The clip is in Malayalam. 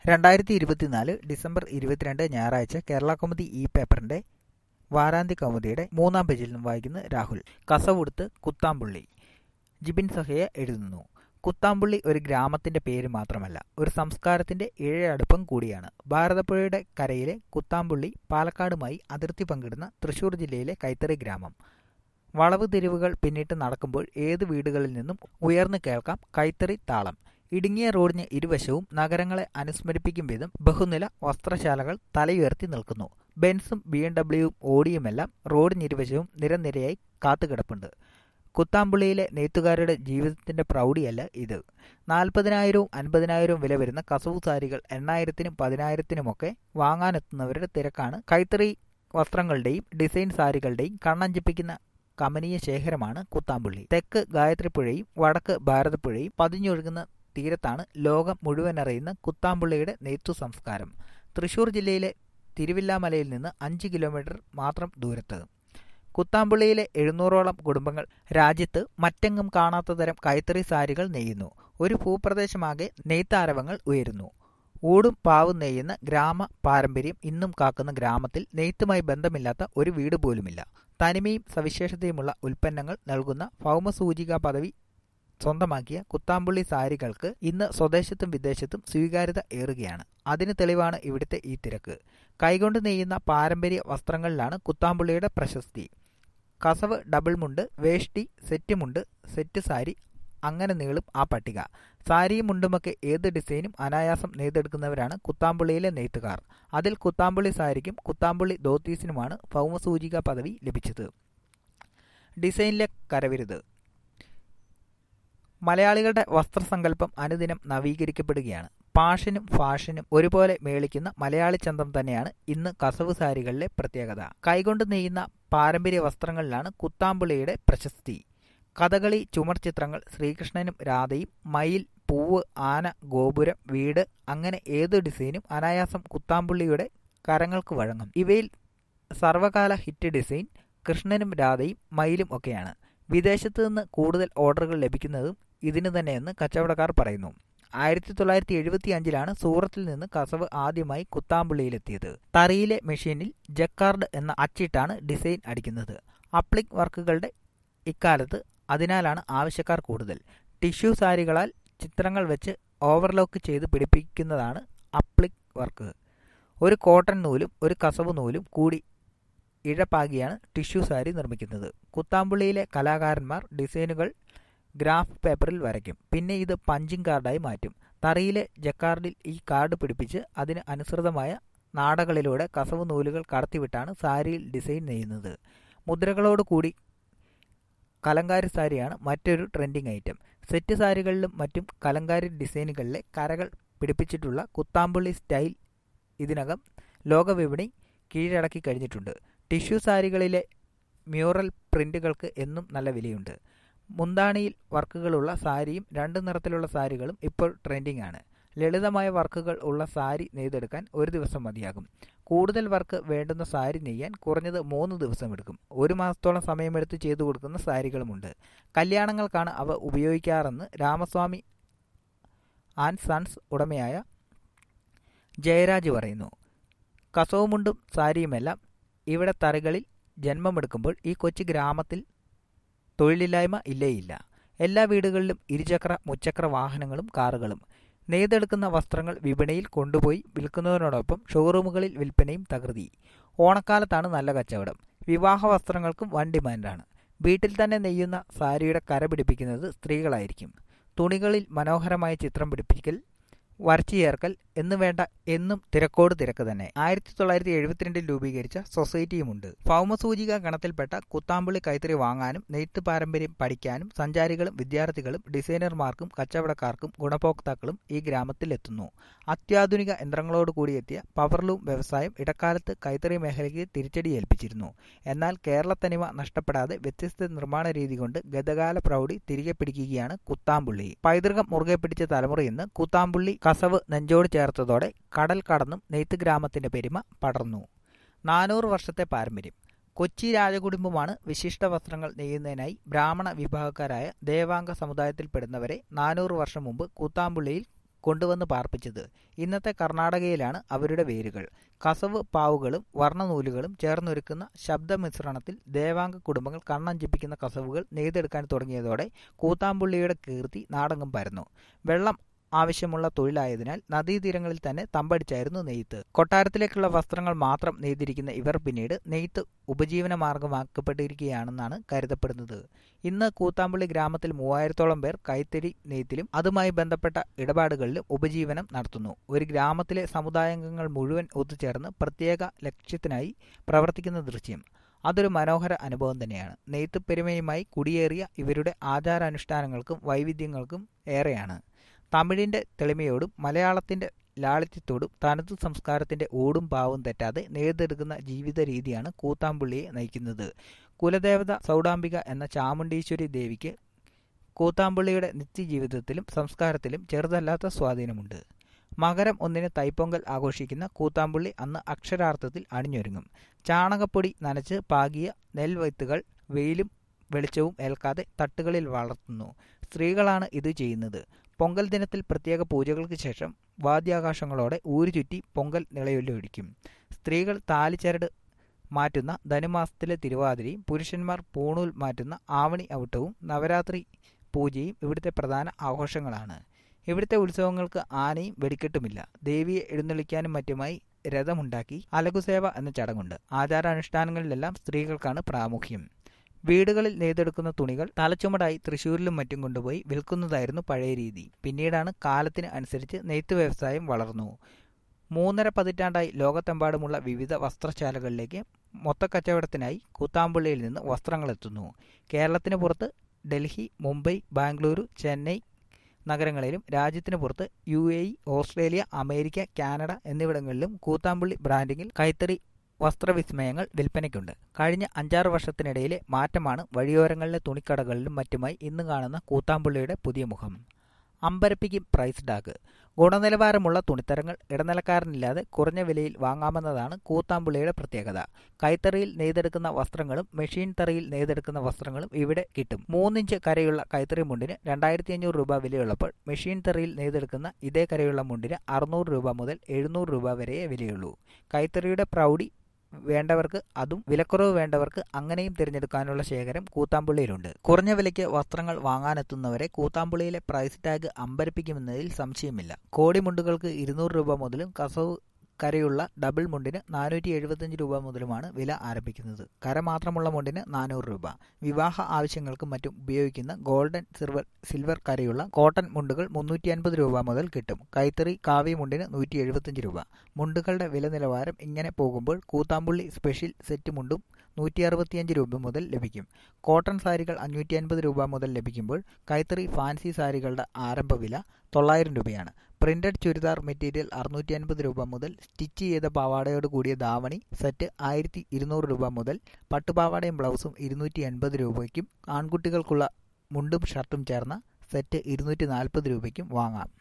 രണ്ടായിരത്തി ഇരുപത്തിനാല് ഡിസംബർ ഇരുപത്തിരണ്ട് ഞായറാഴ്ച കേരള കൗമുദി ഈ പേപ്പറിന്റെ വാരാന്ത്യ കൗമുദിയുടെ മൂന്നാം പേജിൽ നിന്നും വായിക്കുന്ന രാഹുൽ കസവുടുത്ത് കുത്താമ്പുള്ളി ജിബിൻ സഹയ എഴുതുന്നു കുത്താമ്പുള്ളി ഒരു ഗ്രാമത്തിന്റെ പേര് മാത്രമല്ല ഒരു സംസ്കാരത്തിന്റെ ഇഴയടുപ്പം കൂടിയാണ് ഭാരതപ്പുഴയുടെ കരയിലെ കുത്താമ്പുള്ളി പാലക്കാടുമായി അതിർത്തി പങ്കിടുന്ന തൃശൂർ ജില്ലയിലെ കൈത്തറി ഗ്രാമം വളവ് തിരിവുകൾ പിന്നിട്ട് നടക്കുമ്പോൾ ഏത് വീടുകളിൽ നിന്നും ഉയർന്നു കേൾക്കാം കൈത്തറി താളം ഇടുങ്ങിയ റോഡിന് ഇരുവശവും നഗരങ്ങളെ അനുസ്മരിപ്പിക്കും വിധം ബഹുനില വസ്ത്രശാലകൾ തലയുയർത്തി നിൽക്കുന്നു ബെൻസും ബി എം ഡബ്ല്യുവും ഓടിയുമെല്ലാം റോഡിനിരുവശവും നിരനിരയായി കാത്തുകിടപ്പുണ്ട് കുത്താമ്പുള്ളിയിലെ നെയ്ത്തുകാരുടെ ജീവിതത്തിന്റെ പ്രൗഢിയല്ല ഇത് നാൽപ്പതിനായിരവും അൻപതിനായിരവും വില വരുന്ന കസവു സാരികൾ എണ്ണായിരത്തിനും പതിനായിരത്തിനുമൊക്കെ വാങ്ങാനെത്തുന്നവരുടെ തിരക്കാണ് കൈത്തറി വസ്ത്രങ്ങളുടെയും ഡിസൈൻ സാരികളുടെയും കണ്ണഞ്ചിപ്പിക്കുന്ന കമനീയ ശേഖരമാണ് കുത്താമ്പുള്ളി തെക്ക് ഗായത്രിപ്പുഴയും വടക്ക് ഭാരതപ്പുഴയും പതിഞ്ഞൊഴുകുന്ന തീരത്താണ് ലോകം മുഴുവൻ അറിയുന്ന കുത്താമ്പുള്ളിയുടെ നെയ്ത്തു സംസ്കാരം തൃശൂർ ജില്ലയിലെ തിരുവില്ലാമലയിൽ നിന്ന് അഞ്ച് കിലോമീറ്റർ മാത്രം ദൂരത്ത് കുത്താമ്പുള്ളിയിലെ എഴുന്നൂറോളം കുടുംബങ്ങൾ രാജ്യത്ത് മറ്റെങ്ങും കാണാത്ത തരം കൈത്തറി സാരികൾ നെയ്യുന്നു ഒരു ഭൂപ്രദേശമാകെ നെയ്ത്താരവങ്ങൾ ഉയരുന്നു ഊടും പാവും നെയ്യുന്ന ഗ്രാമ പാരമ്പര്യം ഇന്നും കാക്കുന്ന ഗ്രാമത്തിൽ നെയ്ത്തുമായി ബന്ധമില്ലാത്ത ഒരു വീട് പോലുമില്ല തനിമയും സവിശേഷതയുമുള്ള ഉൽപ്പന്നങ്ങൾ നൽകുന്ന ഭൗമസൂചിക പദവി സ്വന്തമാക്കിയ കുത്താമ്പുള്ളി സാരികൾക്ക് ഇന്ന് സ്വദേശത്തും വിദേശത്തും സ്വീകാര്യത ഏറുകയാണ് അതിന് തെളിവാണ് ഇവിടുത്തെ ഈ തിരക്ക് കൈകൊണ്ട് നെയ്യുന്ന പാരമ്പര്യ വസ്ത്രങ്ങളിലാണ് കുത്താമ്പുള്ളിയുടെ പ്രശസ്തി കസവ് ഡബിൾ മുണ്ട് വേഷ്ടി സെറ്റ് മുണ്ട് സെറ്റ് സാരി അങ്ങനെ നീളും ആ പട്ടിക സാരിയും മുണ്ടുമൊക്കെ ഏത് ഡിസൈനും അനായാസം നെയ്തെടുക്കുന്നവരാണ് കുത്താമ്പുള്ളിയിലെ നെയ്ത്തുകാർ അതിൽ കുത്താമ്പുള്ളി സാരിക്കും കുത്താമ്പുള്ളി ധോത്തീസിനുമാണ് ഭൗമസൂചിക പദവി ലഭിച്ചത് ഡിസൈനിലെ കരവിരുത് മലയാളികളുടെ വസ്ത്രസങ്കല്പം അനുദിനം നവീകരിക്കപ്പെടുകയാണ് പാഷനും ഫാഷനും ഒരുപോലെ മേളിക്കുന്ന മലയാളി ചന്തം തന്നെയാണ് ഇന്ന് കസവ് സാരികളിലെ പ്രത്യേകത കൈകൊണ്ട് നെയ്യുന്ന പാരമ്പര്യ വസ്ത്രങ്ങളിലാണ് കുത്താമ്പുള്ളിയുടെ പ്രശസ്തി കഥകളി ചുമർ ചിത്രങ്ങൾ ശ്രീകൃഷ്ണനും രാധയും മയിൽ പൂവ് ആന ഗോപുരം വീട് അങ്ങനെ ഏത് ഡിസൈനും അനായാസം കുത്താമ്പുള്ളിയുടെ കരങ്ങൾക്ക് വഴങ്ങും ഇവയിൽ സർവകാല ഹിറ്റ് ഡിസൈൻ കൃഷ്ണനും രാധയും മയിലും ഒക്കെയാണ് വിദേശത്ത് നിന്ന് കൂടുതൽ ഓർഡറുകൾ ലഭിക്കുന്നതും ഇതിനു തന്നെയെന്ന് കച്ചവടക്കാർ പറയുന്നു ആയിരത്തി തൊള്ളായിരത്തി എഴുപത്തി അഞ്ചിലാണ് സൂറത്തിൽ നിന്ന് കസവ് ആദ്യമായി കുത്താമ്പുള്ളിയിലെത്തിയത് തറിയിലെ മെഷീനിൽ ജക്കാർഡ് എന്ന അച്ചിട്ടാണ് ഡിസൈൻ അടിക്കുന്നത് അപ്ലിക് വർക്കുകളുടെ ഇക്കാലത്ത് അതിനാലാണ് ആവശ്യക്കാർ കൂടുതൽ ടിഷ്യൂ സാരികളാൽ ചിത്രങ്ങൾ വെച്ച് ഓവർലോക്ക് ചെയ്ത് പിടിപ്പിക്കുന്നതാണ് അപ്ലിക് വർക്ക് ഒരു കോട്ടൺ നൂലും ഒരു കസവ് നൂലും കൂടി ഇഴപ്പാകിയാണ് ടിഷ്യൂ സാരി നിർമ്മിക്കുന്നത് കുത്താമ്പുള്ളിയിലെ കലാകാരന്മാർ ഡിസൈനുകൾ ഗ്രാഫ് പേപ്പറിൽ വരയ്ക്കും പിന്നെ ഇത് പഞ്ചിങ് കാർഡായി മാറ്റും തറിയിലെ ജക്കാർഡിൽ ഈ കാർഡ് പിടിപ്പിച്ച് അതിന് അനുസൃതമായ നാടകളിലൂടെ കസവ് നൂലുകൾ കടത്തിവിട്ടാണ് സാരിയിൽ ഡിസൈൻ നെയ്യുന്നത് മുദ്രകളോട് കൂടി കലങ്കാരി സാരിയാണ് മറ്റൊരു ട്രെൻഡിങ് ഐറ്റം സെറ്റ് സാരികളിലും മറ്റും കലങ്കാരി ഡിസൈനുകളിലെ കരകൾ പിടിപ്പിച്ചിട്ടുള്ള കുത്താമ്പുള്ളി സ്റ്റൈൽ ഇതിനകം ലോകവിപണി കീഴടക്കി കഴിഞ്ഞിട്ടുണ്ട് ടിഷ്യൂ സാരികളിലെ മ്യൂറൽ പ്രിന്റുകൾക്ക് എന്നും നല്ല വിലയുണ്ട് മുന്താണിയിൽ വർക്കുകളുള്ള സാരിയും രണ്ട് നിറത്തിലുള്ള സാരികളും ഇപ്പോൾ ട്രെൻഡിംഗ് ആണ് ലളിതമായ വർക്കുകൾ ഉള്ള സാരി നെയ്തെടുക്കാൻ ഒരു ദിവസം മതിയാകും കൂടുതൽ വർക്ക് വേണ്ടുന്ന സാരി നെയ്യാൻ കുറഞ്ഞത് മൂന്ന് ദിവസം എടുക്കും ഒരു മാസത്തോളം സമയമെടുത്ത് ചെയ്തു കൊടുക്കുന്ന സാരികളുമുണ്ട് കല്യാണങ്ങൾക്കാണ് അവ ഉപയോഗിക്കാറെന്ന് രാമസ്വാമി ആൻഡ് സൺസ് ഉടമയായ ജയരാജ് പറയുന്നു കസവുമുണ്ടും സാരിയുമെല്ലാം ഇവിടെ തറികളിൽ ജന്മമെടുക്കുമ്പോൾ ഈ കൊച്ചു ഗ്രാമത്തിൽ തൊഴിലില്ലായ്മ ഇല്ലേയില്ല എല്ലാ വീടുകളിലും ഇരുചക്ര മുച്ചക്ര വാഹനങ്ങളും കാറുകളും നെയ്തെടുക്കുന്ന വസ്ത്രങ്ങൾ വിപണിയിൽ കൊണ്ടുപോയി വിൽക്കുന്നതിനോടൊപ്പം ഷോറൂമുകളിൽ വിൽപ്പനയും തകൃതി ഓണക്കാലത്താണ് നല്ല കച്ചവടം വിവാഹ വസ്ത്രങ്ങൾക്കും വൻ ഡിമാൻഡാണ് വീട്ടിൽ തന്നെ നെയ്യുന്ന സാരിയുടെ കര പിടിപ്പിക്കുന്നത് സ്ത്രീകളായിരിക്കും തുണികളിൽ മനോഹരമായ ചിത്രം പിടിപ്പിക്കൽ വരച്ചു ചേർക്കൽ എന്ന് വേണ്ട എന്നും തിരക്കോട് തിരക്ക് തന്നെ ആയിരത്തി തൊള്ളായിരത്തി എഴുപത്തിരണ്ടിൽ രൂപീകരിച്ച സൊസൈറ്റിയുമുണ്ട് ഭൗമസൂചിക ഗണത്തിൽപ്പെട്ട കുത്താമ്പുള്ളി കൈത്തറി വാങ്ങാനും നെയ്ത്ത് പാരമ്പര്യം പഠിക്കാനും സഞ്ചാരികളും വിദ്യാർത്ഥികളും ഡിസൈനർമാർക്കും കച്ചവടക്കാർക്കും ഗുണഭോക്താക്കളും ഈ ഗ്രാമത്തിലെത്തുന്നു അത്യാധുനിക യന്ത്രങ്ങളോട് കൂടിയെത്തിയ പവർലൂം വ്യവസായം ഇടക്കാലത്ത് കൈത്തറി മേഖലയ്ക്ക് തിരിച്ചടി ഏൽപ്പിച്ചിരുന്നു എന്നാൽ കേരളത്തനിമ നഷ്ടപ്പെടാതെ വ്യത്യസ്ത നിർമ്മാണ രീതി കൊണ്ട് ഗതകാല പ്രൗഢി തിരികെ പിടിക്കുകയാണ് കുത്താമ്പുള്ളി പൈതൃകം മുറുകെ പിടിച്ച തലമുറ ഇന്ന് കുത്താമ്പുള്ളി കസവ് നെഞ്ചോട് ചേർത്തതോടെ കടൽ കടന്നും നെയ്ത്ത് ഗ്രാമത്തിന്റെ പെരുമ പടർന്നു നാനൂറ് വർഷത്തെ പാരമ്പര്യം കൊച്ചി രാജകുടുംബമാണ് വിശിഷ്ട വസ്ത്രങ്ങൾ നെയ്യുന്നതിനായി ബ്രാഹ്മണ വിഭാഗക്കാരായ ദേവാംഗ സമുദായത്തിൽപ്പെടുന്നവരെ നാനൂറ് വർഷം മുമ്പ് കൂത്താമ്പുള്ളിയിൽ കൊണ്ടുവന്ന് പാർപ്പിച്ചത് ഇന്നത്തെ കർണാടകയിലാണ് അവരുടെ വേരുകൾ കസവ് പാവുകളും വർണ്ണനൂലുകളും ചേർന്നൊരുക്കുന്ന ശബ്ദമിശ്രണത്തിൽ ദേവാംഗ കുടുംബങ്ങൾ കണ്ണഞ്ചിപ്പിക്കുന്ന കസവുകൾ നെയ്തെടുക്കാൻ തുടങ്ങിയതോടെ കൂത്താമ്പുള്ളിയുടെ കീർത്തി നാടെങ്ങും പരന്നു വെള്ളം ആവശ്യമുള്ള തൊഴിലായതിനാൽ നദീതീരങ്ങളിൽ തന്നെ തമ്പടിച്ചായിരുന്നു നെയ്ത്ത് കൊട്ടാരത്തിലേക്കുള്ള വസ്ത്രങ്ങൾ മാത്രം നെയ്തിരിക്കുന്ന ഇവർ പിന്നീട് നെയ്ത്ത് ഉപജീവന മാർഗമാക്കപ്പെട്ടിരിക്കുകയാണെന്നാണ് കരുതപ്പെടുന്നത് ഇന്ന് കൂത്താമ്പള്ളി ഗ്രാമത്തിൽ മൂവായിരത്തോളം പേർ കൈത്തറി നെയ്ത്തിലും അതുമായി ബന്ധപ്പെട്ട ഇടപാടുകളിലും ഉപജീവനം നടത്തുന്നു ഒരു ഗ്രാമത്തിലെ സമുദായാംഗങ്ങൾ മുഴുവൻ ഒത്തുചേർന്ന് പ്രത്യേക ലക്ഷ്യത്തിനായി പ്രവർത്തിക്കുന്ന ദൃശ്യം അതൊരു മനോഹര അനുഭവം തന്നെയാണ് നെയ്ത്ത് പെരുമയുമായി കുടിയേറിയ ഇവരുടെ ആചാരാനുഷ്ഠാനങ്ങൾക്കും വൈവിധ്യങ്ങൾക്കും ഏറെയാണ് തമിഴിന്റെ തെളിമയോടും മലയാളത്തിന്റെ ലാളിത്യത്തോടും തനതു സംസ്കാരത്തിന്റെ ഓടും പാവും തെറ്റാതെ നെയ്തെടുക്കുന്ന ജീവിത രീതിയാണ് കൂത്താമ്പുള്ളിയെ നയിക്കുന്നത് കുലദേവത സൗഡാംബിക എന്ന ചാമുണ്ടീശ്വരി ദേവിക്ക് കൂത്താമ്പുള്ളിയുടെ നിത്യജീവിതത്തിലും സംസ്കാരത്തിലും ചെറുതല്ലാത്ത സ്വാധീനമുണ്ട് മകരം ഒന്നിന് തൈപ്പൊങ്കൽ ആഘോഷിക്കുന്ന കൂത്താമ്പുള്ളി അന്ന് അക്ഷരാർത്ഥത്തിൽ അണിഞ്ഞൊരുങ്ങും ചാണകപ്പൊടി നനച്ച് പാകിയ നെൽവൈത്തുകൾ വെയിലും വെളിച്ചവും ഏൽക്കാതെ തട്ടുകളിൽ വളർത്തുന്നു സ്ത്രീകളാണ് ഇത് ചെയ്യുന്നത് പൊങ്കൽ ദിനത്തിൽ പ്രത്യേക പൂജകൾക്ക് ശേഷം വാദ്യാകാശങ്ങളോടെ ഊരു ചുറ്റി പൊങ്കൽ നിളയൊല്ലൊഴിക്കും സ്ത്രീകൾ താലിച്ചരട് മാറ്റുന്ന ധനുമാസത്തിലെ തിരുവാതിരയും പുരുഷന്മാർ പൂണൂൽ മാറ്റുന്ന ആവണി ഔട്ടവും നവരാത്രി പൂജയും ഇവിടുത്തെ പ്രധാന ആഘോഷങ്ങളാണ് ഇവിടുത്തെ ഉത്സവങ്ങൾക്ക് ആനയും വെടിക്കെട്ടുമില്ല ദേവിയെ എഴുന്നള്ളിക്കാനും മറ്റുമായി രഥമുണ്ടാക്കി അലകുസേവ എന്ന ചടങ്ങുണ്ട് ആചാരാനുഷ്ഠാനങ്ങളിലെല്ലാം സ്ത്രീകൾക്കാണ് പ്രാമുഖ്യം വീടുകളിൽ നെയ്തെടുക്കുന്ന തുണികൾ തലച്ചുമടായി തൃശ്ശൂരിലും മറ്റും കൊണ്ടുപോയി വിൽക്കുന്നതായിരുന്നു പഴയ രീതി പിന്നീടാണ് കാലത്തിന് അനുസരിച്ച് നെയ്ത്ത് വ്യവസായം വളർന്നു മൂന്നര പതിറ്റാണ്ടായി ലോകത്തെമ്പാടുമുള്ള വിവിധ വസ്ത്രശാലകളിലേക്ക് മൊത്തക്കച്ചവടത്തിനായി കൂത്താമ്പള്ളിയിൽ നിന്ന് വസ്ത്രങ്ങൾ എത്തുന്നു കേരളത്തിന് പുറത്ത് ഡൽഹി മുംബൈ ബാംഗ്ലൂരു ചെന്നൈ നഗരങ്ങളിലും രാജ്യത്തിന് പുറത്ത് U A E Australia America Canada എന്നിവിടങ്ങളിലും കൂത്താമ്പുള്ളി ബ്രാൻഡിങ്ങിൽ കൈത്തറി വസ്ത്രവിസ്മയങ്ങൾ വിൽപ്പനയ്ക്കുണ്ട് കഴിഞ്ഞ അഞ്ചാറ് വർഷത്തിനിടയിലെ മാറ്റമാണ് വഴിയോരങ്ങളിലെ തുണിക്കടകളിലും മറ്റുമായി ഇന്ന് കാണുന്ന കൂത്താമ്പുള്ളിയുടെ പുതിയ മുഖം അമ്പരപ്പിക്കും പ്രൈസ് ടാഗ് ഗുണനിലവാരമുള്ള തുണിത്തരങ്ങൾ ഇടനിലക്കാരനില്ലാതെ കുറഞ്ഞ വിലയിൽ വാങ്ങാമെന്നതാണ് കൂത്താമ്പുള്ളിയുടെ പ്രത്യേകത കൈത്തറിയിൽ നെയ്തെടുക്കുന്ന വസ്ത്രങ്ങളും മെഷീൻ തറിയിൽ നെയ്തെടുക്കുന്ന വസ്ത്രങ്ങളും ഇവിടെ കിട്ടും മൂന്നിഞ്ച് കരയുള്ള കൈത്തറി മുണ്ടിന് രണ്ടായിരത്തി അഞ്ഞൂറ് രൂപ വിലയുള്ളപ്പോൾ മെഷീൻ തറിയിൽ നെയ്തെടുക്കുന്ന ഇതേ കരയുള്ള മുണ്ടിന് അറുന്നൂറ് രൂപ മുതൽ എഴുന്നൂറ് രൂപ വരെയേ വിലയുള്ളൂ കൈത്തറിയുടെ പ്രൗഢി വേണ്ടവർക്ക് അതും വിലക്കുറവ് വേണ്ടവർക്ക് അങ്ങനെയും തിരഞ്ഞെടുക്കാനുള്ള ശേഖരം കൂത്താമ്പുള്ളിയിലുണ്ട് കുറഞ്ഞ വിലയ്ക്ക് വസ്ത്രങ്ങൾ വാങ്ങാനെത്തുന്നവരെ കൂത്താമ്പുള്ളിയിലെ പ്രൈസ് ടാഗ് അമ്പരപ്പിക്കുമെന്നതിൽ സംശയമില്ല കോടിമുണ്ടുകൾക്ക് ഇരുന്നൂറ് രൂപ മുതലും കസവ് കരയുള്ള ഡബിൾ മുണ്ടിന് നാനൂറ്റി എഴുപത്തഞ്ച് രൂപ മുതലുമാണ് വില ആരംഭിക്കുന്നത് കര മാത്രമുള്ള മുണ്ടിന് നാനൂറ് രൂപ വിവാഹ ആവശ്യങ്ങൾക്കും മറ്റും ഉപയോഗിക്കുന്ന ഗോൾഡൻ സിൽവർ സിൽവർ കരയുള്ള കോട്ടൺ മുണ്ടുകൾ മുന്നൂറ്റി അൻപത് രൂപ മുതൽ കിട്ടും കൈത്തറി കാവ്യ മുണ്ടിന് നൂറ്റി എഴുപത്തഞ്ച് രൂപ മുണ്ടുകളുടെ വില നിലവാരം ഇങ്ങനെ പോകുമ്പോൾ കൂത്താമ്പുള്ളി സ്പെഷ്യൽ സെറ്റ് മുണ്ടും നൂറ്റി അറുപത്തിയഞ്ച് രൂപ മുതൽ ലഭിക്കും കോട്ടൺ സാരികൾ അഞ്ഞൂറ്റി അൻപത് രൂപ മുതൽ ലഭിക്കുമ്പോൾ കൈത്തറി ഫാൻസി സാരികളുടെ ആരംഭ വില തൊള്ളായിരം രൂപയാണ് പ്രിന്റഡ് ചുരിദാർ മെറ്റീരിയൽ അറുന്നൂറ്റി അൻപത് രൂപ മുതൽ സ്റ്റിച്ച് ചെയ്ത പാവാടയോട് കൂടിയ ധാവണി സെറ്റ് ആയിരത്തി ഇരുന്നൂറ് രൂപ മുതൽ പട്ടുപാവാടയും ബ്ലൗസും ഇരുന്നൂറ്റി എൺപത് രൂപയ്ക്കും ആൺകുട്ടികൾക്കുള്ള മുണ്ടും ഷർട്ടും ചേർന്ന സെറ്റ് ഇരുന്നൂറ്റി നാൽപ്പത് രൂപയ്ക്കും വാങ്ങാം